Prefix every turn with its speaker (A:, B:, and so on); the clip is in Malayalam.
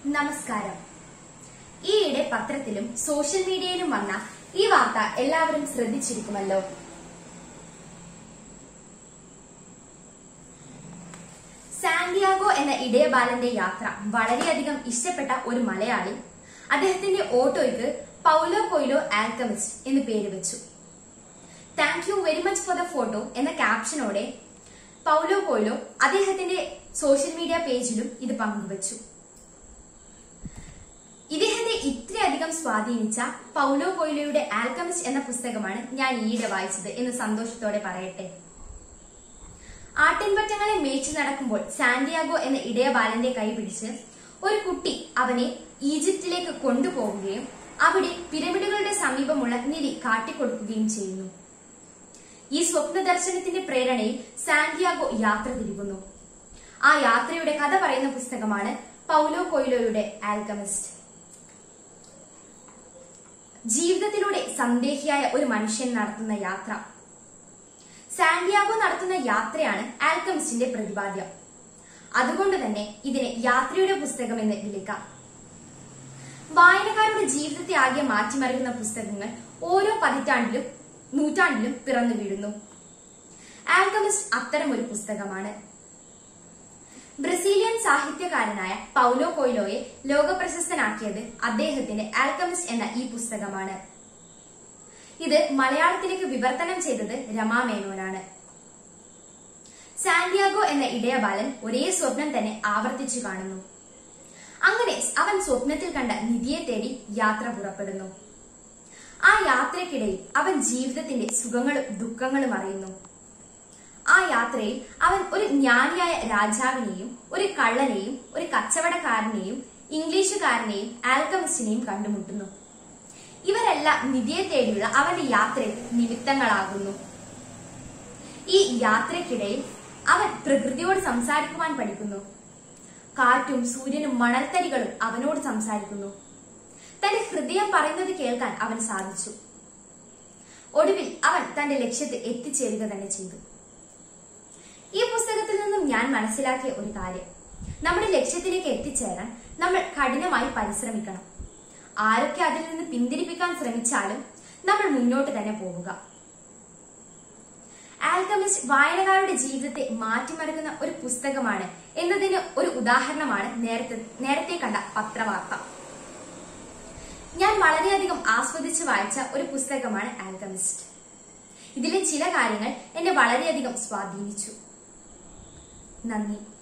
A: നമസ്കാരം ഈയിടെ പത്രത്തിലും സോഷ്യൽ മീഡിയയിലും വന്ന ഈ വാർത്ത എല്ലാവരും ശ്രദ്ധിച്ചിരിക്കുമല്ലോ സാന്റിയാഗോ എന്ന ഇടയബാലന്റെ യാത്ര വളരെയധികം ഇഷ്ടപ്പെട്ട ഒരു മലയാളി അദ്ദേഹത്തിന്റെ ഓട്ടോയ്ക്ക് പൗലോ കൊയ്ലോ ആൽക്കമിസ്റ്റ് എന്ന് പേര് വെച്ചു thank you very much for the photo എന്ന ക്യാപ്ഷനോടെ പൗലോ കൊയ്ലോ അദ്ദേഹത്തിന്റെ സോഷ്യൽ മീഡിയ പേജിലും ഇത് പങ്കുവച്ചു ഇദ്ദേഹത്തെ ഇത്രയധികം സ്വാധീനിച്ച പൗലോ കൊയ്ലോയുടെ ആൽക്കമിസ്റ്റ് എന്ന പുസ്തകമാണ് ഞാൻ ഈയിടെ വായിച്ചത് എന്ന് സന്തോഷത്തോടെ പറയട്ടെ ആട്ടിൻപറ്റങ്ങളെ മേച്ചു നടക്കുമ്പോൾ സാന്റിയാഗോ എന്ന ഇടയബാലന്റെ കൈ പിടിച്ച് ഒരു കുട്ടി അവനെ ഈജിപ്തിലേക്ക് കൊണ്ടുപോവുകയും അവിടെ പിരമിഡുകളുടെ സമീപമുള്ള നിധി കാട്ടിക്കൊടുക്കുകയും ചെയ്യുന്നു ഈ സ്വപ്ന ദർശനത്തിന്റെ പ്രേരണയിൽ സാന്റിയാഗോ യാത്ര തിരികുന്നു ആ യാത്രയുടെ കഥ പറയുന്ന പുസ്തകമാണ് പൗലോ കൊയ്ലോയുടെ ആൽക്കമിസ്റ്റ് ജീവിതത്തിലൂടെ സന്ദേഹിയായ ഒരു മനുഷ്യൻ നടത്തുന്ന യാത്ര സാന്റിയാഗോ നടത്തുന്ന യാത്രയാണ് ആൽക്കമിസ്റ്റിന്റെ പ്രതിപാദ്യം അതുകൊണ്ട് തന്നെ ഇതിനെ യാത്രയുടെ പുസ്തകം എന്ന് വിളിക്കാം വായനക്കാരുടെ ജീവിതത്തെ ആകെ മാറ്റിമറിക്കുന്ന പുസ്തകങ്ങൾ ഓരോ പതിറ്റാണ്ടിലും നൂറ്റാണ്ടിലും പിറന്നു വീഴുന്നു ആൽക്കമിസ്റ്റ് അത്തരം ഒരു പുസ്തകമാണ് ബ്രസീലിയൻ സാഹിത്യകാരനായ പൗലോ കൊയ്ലോയെ ലോകപ്രശസ്തനാക്കിയത് അദ്ദേഹത്തിന്റെ ആൽക്കമിസ്റ്റ് എന്ന ഈ പുസ്തകമാണ് ഇത് മലയാളത്തിലേക്ക് വിവർത്തനം ചെയ്തത് രമാ മേനോനാണ് സാന്റിയാഗോ എന്ന ഇടയബാലൻ ഒരേ സ്വപ്നം തന്നെ ആവർത്തിച്ചു കാണുന്നു അങ്ങനെ അവൻ സ്വപ്നത്തിൽ കണ്ട നിധിയെ തേടി യാത്ര പുറപ്പെടുന്നു ആ യാത്രക്കിടയിൽ അവൻ ജീവിതത്തിന്റെ സുഖങ്ങളും ദുഃഖങ്ങളും അറിയുന്നു ആ യാത്രയിൽ അവൻ ഒരു ജ്ഞാനിയായ രാജാവിനെയും ഒരു കള്ളനെയും ഒരു കച്ചവടക്കാരനെയും ഇംഗ്ലീഷുകാരനെയും ആൽക്കമിസ്റ്റിനെയും കണ്ടുമുട്ടുന്നു ഇവരെല്ലാം നിധിയെ തേടിയുള്ള അവന്റെ യാത്രയിൽ നിമിത്തങ്ങളാകുന്നു ഈ യാത്രക്കിടയിൽ അവൻ പ്രകൃതിയോട് സംസാരിക്കുവാൻ പഠിക്കുന്നു കാറ്റും സൂര്യനും മണൽത്തരികളും അവനോട് സംസാരിക്കുന്നു തന്റെ ഹൃദയം പറയുന്നത് കേൾക്കാൻ അവൻ സാധിച്ചു ഒടുവിൽ അവൻ തന്റെ ലക്ഷ്യത്തിൽ എത്തിച്ചേരുക തന്നെ ചെയ്തു ഈ പുസ്തകത്തിൽ നിന്നും ഞാൻ മനസ്സിലാക്കിയ ഒരു കാര്യം നമ്മുടെ ലക്ഷ്യത്തിലേക്ക് എത്തിച്ചേരാൻ നമ്മൾ കഠിനമായി പരിശ്രമിക്കണം ആരൊക്കെ അതിൽ നിന്ന് പിന്തിരിപ്പിക്കാൻ ശ്രമിച്ചാലും നമ്മൾ മുന്നോട്ട് തന്നെ പോവുക ആൽക്കമിസ്റ്റ് വായനക്കാരുടെ ജീവിതത്തെ മാറ്റിമറിക്കുന്ന ഒരു പുസ്തകമാണ് എന്നതിന് ഒരു ഉദാഹരണമാണ് നേരത്തെ നേരത്തെ കണ്ട പത്രവാർത്ത ഞാൻ വളരെയധികം ആസ്വദിച്ച് വായിച്ച ഒരു പുസ്തകമാണ് ആൽക്കമിസ്റ്റ് ഇതിലെ ചില കാര്യങ്ങൾ എന്നെ വളരെയധികം സ്വാധീനിച്ചു നന്ദി